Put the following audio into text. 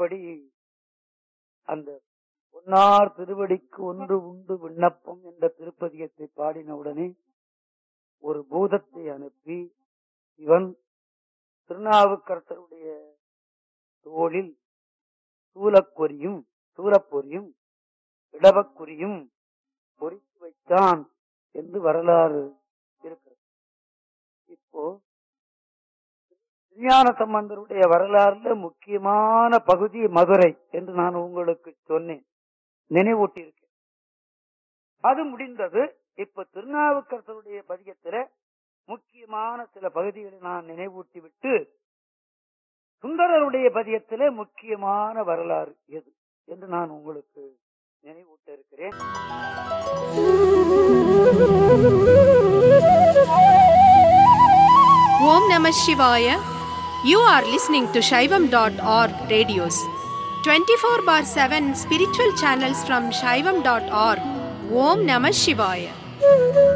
எப்படி அந்த பொன்னார் திருவடிக்கு ஒன்று உண்டு விண்ணப்பம் என்ற திருப்பதியத்தை பாடினவுடனே ஒரு பூதத்தை அனுப்பி இவன் திருநாவுக்கரசருடைய தோளில் சூலக்கொரியும் சூலப்பொரியும் இடவக்குறியும் பொறித்து வைத்தான் என்று வரலாறு இருக்கிறது இப்போ விஞ்ஞான சம்பந்தருடைய வரலாறுல முக்கியமான பகுதி மதுரை என்று நான் உங்களுக்கு சொன்னேன் நினைவூட்டியிருக்கேன் அது முடிந்தது இப்ப திருநாவுக்கரசருடைய பதிகத்துல முக்கியமான சில பகுதிகளை நான் நினைவூட்டி விட்டு சுந்தரருடைய பதியத்திலே முக்கியமான வரலாறு எது என்று நான் உங்களுக்கு நினைவூட்ட இருக்கிறேன் Om Namah Shivaya. You are listening to Shaivam.org radios. 24 bar 7 spiritual channels from Shaivam.org. Om Namah Shivaya.